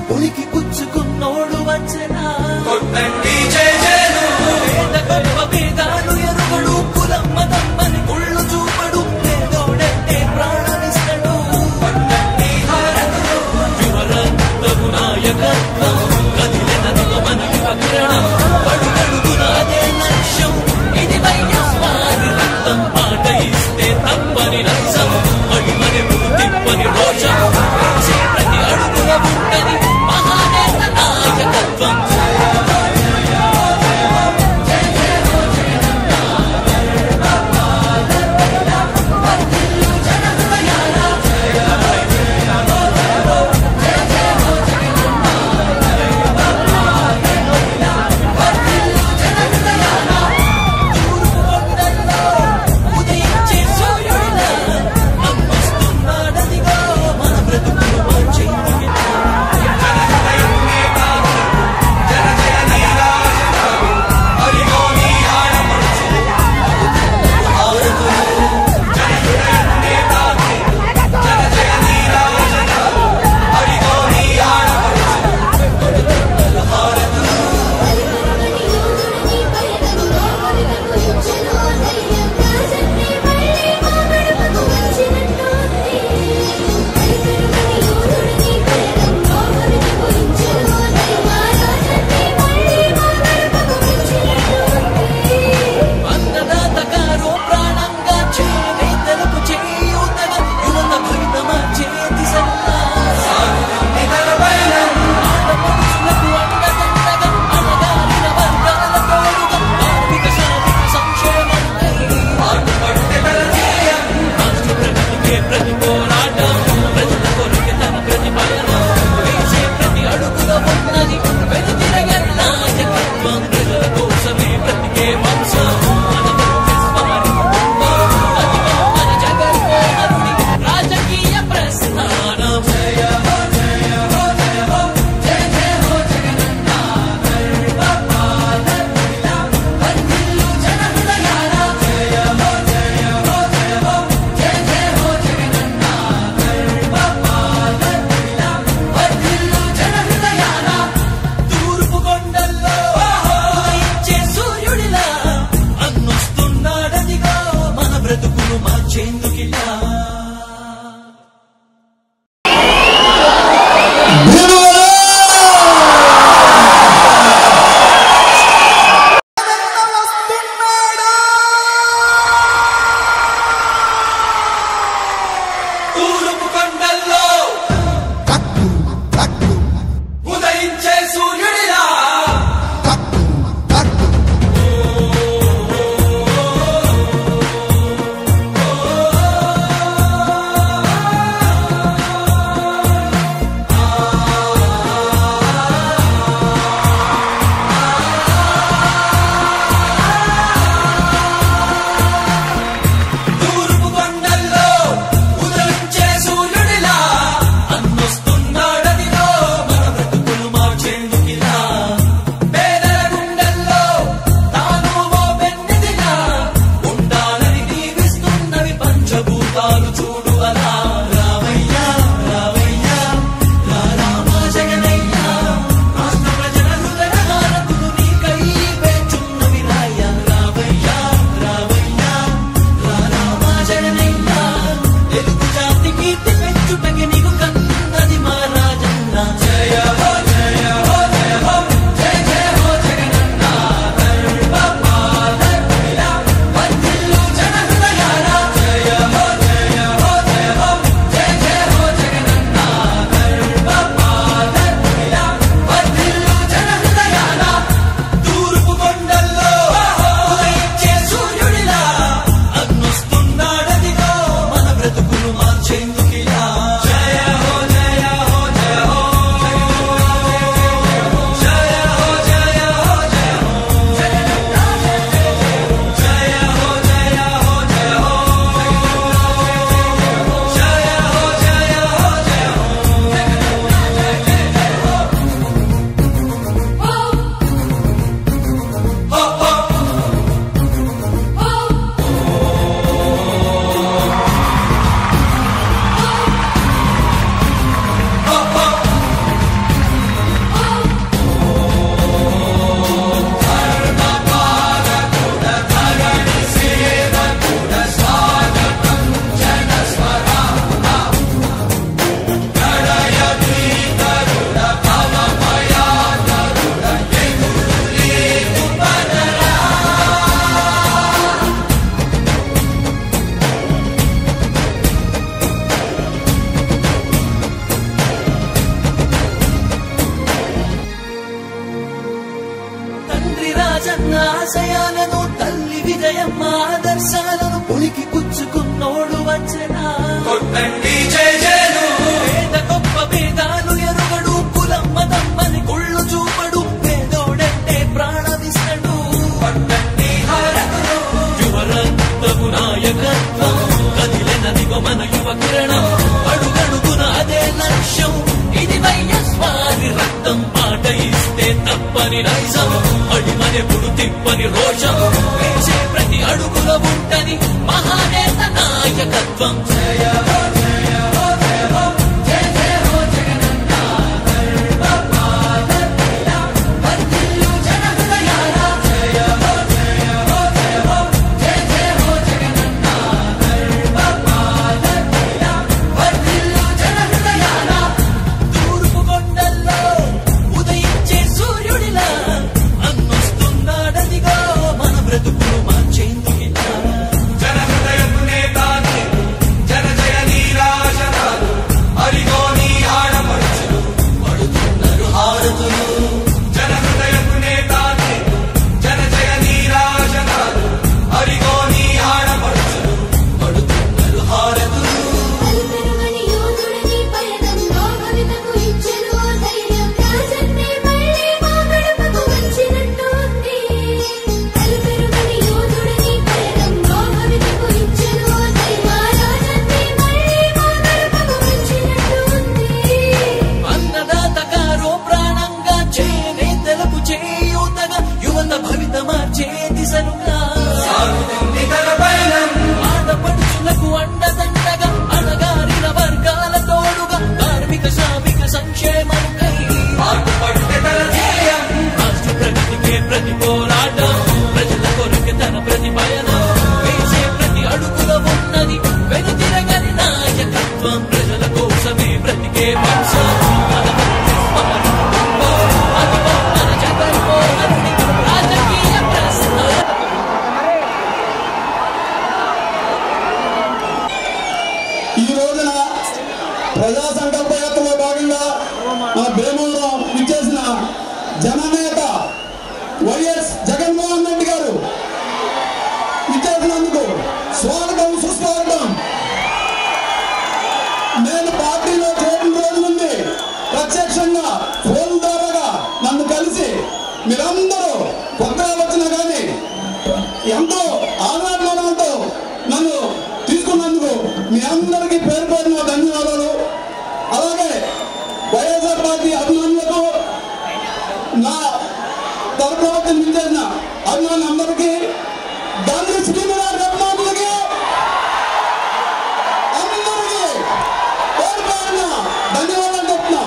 ఉనికి పుచ్చుకున్నోడు వచ్చనా కొట్టండి జయజేలు పేద గొప్ప భేదాలు ఎరుగడు కులం మతం అని కుళ్ళు చూపడు పేదోడంటే ప్రాణమిస్తడు కొట్టండి హారతులు యువరక్తము నాయకత్వం కదిలినదిగో మన యువకిరణం అడుగడుగున అదే లక్ష్యం ఇది వైఎస్ఆర్ రక్తం మాట ఇస్తే తప్పని నైజం అడుమని తిప్పని రోషం వేసే ప్రతి అడుగుల ఉంటది మహానేత నాయకత్వం తండ్రి రాజన్న ఆశయాలను తల్లి విజయమ్మ ఆదర్శాలను పులికి పుచ్చుకున్నోడు వచ్చనా కొట్టండి జై జయను పేద గొప్ప భేదాలు ఎరుగడు కులం మతమ్మని కుళ్ళు చూపడు పేదోడంటే ప్రాణమిస్తడు పట్టండి హారతులు యువరక్తము నాయకత్వం కదిలినదిగో మన యువ కిరణం అడుగడుగున అదే లక్ష్యం ఇది వైఎస్వారి రక్తం మాట ఇస్తే తప్పని నైజం అడిమనెప్పుడు తిప్పని రోషం వేసే ప్రతి అడుగుల ఉంటని మహానేత నాయకత్వం జయ హో, జయ హో, జయ హో, జయ జయ హో జగనన్న గర్భపాదతిలా వర్ధిల్లు జన హృదయాల. జయ హో, జయ హో, జయ హో, జయ జయ హో జగనన్న గర్భపాదతిలా వర్ధిల్లు జన హృదయాల. తూర్పు కొండల్లో ఉదయించే సూర్యుడిలా అన్నొస్తున్నాడదిగో మన బ్రతుకులు మార్చేందుకిలా జన హృదయపు నేతాన్ని జన జయ నీరాజనాలు అరిగో నీ ఆడపడుచులు పడుతున్నారు హారతులు జన హృదయపు నేతాన్ని జన జయ నీరాజనాలు అరిగో నీ ఆడపడుచులు పడుతున్నారు హారతులు అలుపెరుగని యోధుడిని పయనంలో భవితకు ఇచ్చెను ఓ ధైర్యం రాజన్నే మళ్ళీ మా గడపకు వచ్చినట్టు ఉంది అలుపెరుగని యోధుడిని పయనంలో భవితకు ఇచ్చెను ఓ ధైర్యం రాజన్నే మళ్ళీ మా గడపకు వచ్చినట్టు ఉంది అన్నదాత కారో ప్రాణంగా చేనేతలకు చేయూతగా యువత భవిత మార్చే దిశలుగా సాగుతుంది తలపైన ఆడపడుచులకు అండదండగా అణగారిన వర్గాల తోడుగా కార్మిక శ్రామిక సంక్షేమముకై పాటుపడితే తల ధ్యేయం రాష్ట్ర ప్రగతికే ప్రతి పోరాటం ప్రజల కొరకు తన ప్రతి పయనం వేసే ప్రతి అడుగుల ఉన్నది వెనుతిరగని నాయకత్వం ప్రజల కోసమే బ్రతికే వంశం మన స్మరణలో అదిగో మన జగన్మోహనుడి రాజకీయ ప్రస్థానం ఈ రోజున ప్రజా సంకల్ప యాత్రలో భాగంగా మన భీమంలో ఇచ్చేసిన జననేత వైఎస్ జగన్మోహన్ రెడ్డి గారు ఇచ్చేసినందుకు స్వాగతం సుస్వాగతం నేను పార్టీలో చేరిన రోజు నుండి ప్రత్యక్షంగా ఫోన్ ద్వారాగా నన్ను కలిసి మీరందరూ కొత్తగా వచ్చినా కానీ ఎంతో ఆదరణతో నన్ను తీసుకున్నందుకు మీ అందరికీ పేరు పేరున ధన్యవాదాలు అలాగే వైఎస్ఆర్ పార్టీ అభిమానులకు నా తరఫున వచ్చి నిలిచేసిన అభిమానులందరికీ గాంధీ శ్రీనివాస్ అభిమానులకి అందరికీ పేరు పేరున ధన్యవాదాలు చెప్తున్నాం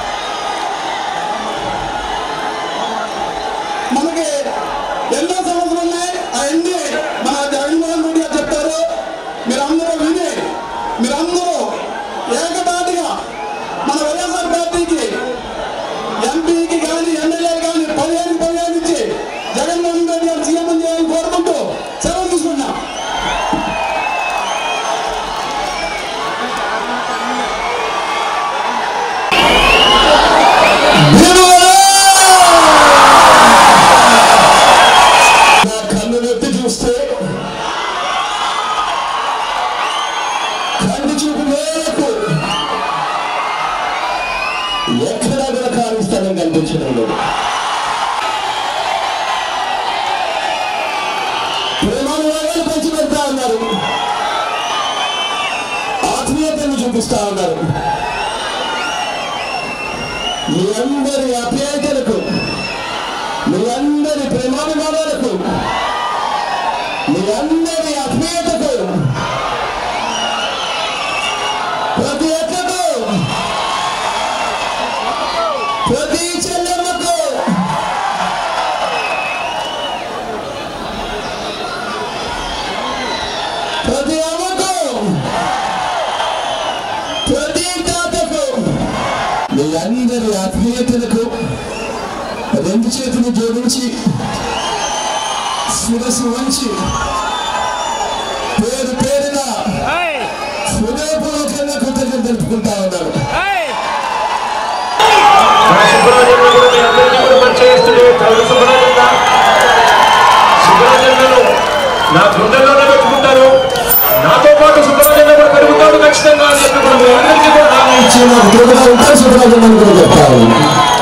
మనకి ఎన్నో సమస్యలు ఉన్నాయి అవన్నీ మన జగన్మోహన్ రెడ్డి గారు చెప్తారు మీరందరూ విని మీరందరూ ఏకదాటిగా మన వైఎస్ఆర్ పార్టీకి ఎంపీకి కానీ ఎమ్మెల్యే కానీ పదిహేను పదిహేను ఇచ్చి జగన్మోహన్ రెడ్డి గారు సీఎం చేయాలని కోరుకుంటూ సెలవు తీసుకున్నా నా కన్ను ఎత్తి చూస్తే కంటి చూపు మేరకు ఎక్కడా కూడా ఖాళీ స్థలం కనిపించడం లేదు ప్రేమానురాగాలు పంచి పెడతా ఉన్నారు ఆత్మీయతను చూపిస్తా ఉన్నారు మీ అందరి అభ్యర్థులకు మీ అందరి ప్రేమాభిమానాలకు మీ అందరి ఆత్మీయతకు ప్రతి ఒక్కరు ప్రతి చెల్లెమ్మకు ప్రతి అమ్మకు ప్రతి తాతకు మీ అందరి ఆత్మీయతలకు రెండు చేతులు జోడించి శిరస్సు వంచి పేరు పేరున హృదయపూర్వకంగా కృతజ్ఞత తెలుపుకుంటా ఉన్నాను మన సుబ్రహ్మణ్యం కూడా మీ అందరికీ కూడా పరిచయస్తుడే కవి సుబ్రహ్మణ్య సుబ్రహ్మణ్యను నా గుండెల్లోనే పెట్టుకుంటారు నాతో పాటు సుబ్రహ్మణ్య కూడా పెరుగుతాడు ఖచ్చితంగా అని చెప్పి కూడా మీ అందరికీ కూడా హామీ ఇచ్చి ఇచ్చి నాకు తిరుగుతూ ఉంటే సుబ్రహ్మణ్యం కూడా చెప్పాలి